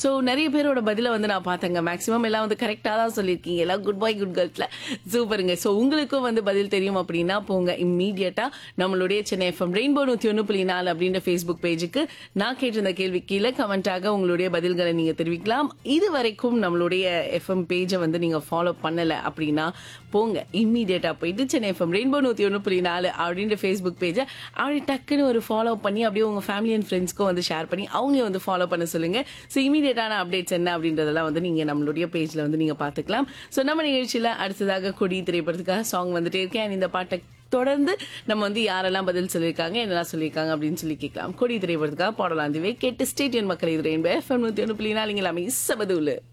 so நிறைய பேரோட பதிலை வந்து நான் பார்த்தேங்க மேக்ஸிமம் எல்லாம் வந்து கரெக்டாக தான் சொல்லியிருக்கீங்க எல்லாம் குட் பாய் குட் கேர்ள்ஸ்ல சூப்பருங்க ஸோ உங்களுக்கும் வந்து பதில் தெரியும் அப்படின்னா போங்க இம்மீடியட்டா நம்மளுடைய சென்னை எஃப்எம் ரெயின்போ நூற்றி ஒன்று புள்ளி நாலு அப்படின்ற ஃபேஸ்புக் பேஜுக்கு நான் கேட்டிருந்த கேள்வி கீழே கமெண்டாக உங்களுடைய பதில்களை நீங்க தெரிவிக்கலாம் இது வரைக்கும் நம்மளுடைய எஃப்எம் பேஜை வந்து நீங்க ஃபாலோ பண்ணல அப்படின்னா போங்க இம்மீடியட்டா போயிட்டு சென்னை எஃப்எம் ரெயின்போ நூற்றி ஒன்று புள்ளி நாலு அப்படின்ற ஃபேஸ்புக் பேஜை அப்படியே டக்குன்னு ஒரு ஃபாலோ பண்ணி அப்படியே உங்க ஃபேமிலி அண்ட் ஃப்ரெண்ட்ஸ்க்கும் வந்து ஷேர் பண்ணி அவங்க வந்து ஃபாலோ பண்ண சொல்லுங்க ஸோ இமீடியட்டான அப்டேட்ஸ் என்ன அப்படின்றதெல்லாம் வந்து நீங்க நம்மளுடைய பேஜ்ல வந்து நீங்க பார்த்துக்கலாம் ஸோ நம்ம நிகழ்ச்சியில அடுத்ததாக கொடி திரைப்படத்துக்காக சாங் வந்துட்டே இருக்கேன் And இந்த பாட்டை தொடர்ந்து நம்ம வந்து யாரெல்லாம் பதில் சொல்லியிருக்காங்க என்னெல்லாம் சொல்லியிருக்காங்க அப்படின்னு சொல்லி கேட்கலாம் கொடி திரைப்படத்துக்காக பாடலாம் அதுவே கேட்டு ஸ்டேடியன் மக்கள் இது ரெயின்போ எஃப்எம் நூற்றி ஒன்று புள்ளி நாலு இங்கே எல்லாமே சபதுல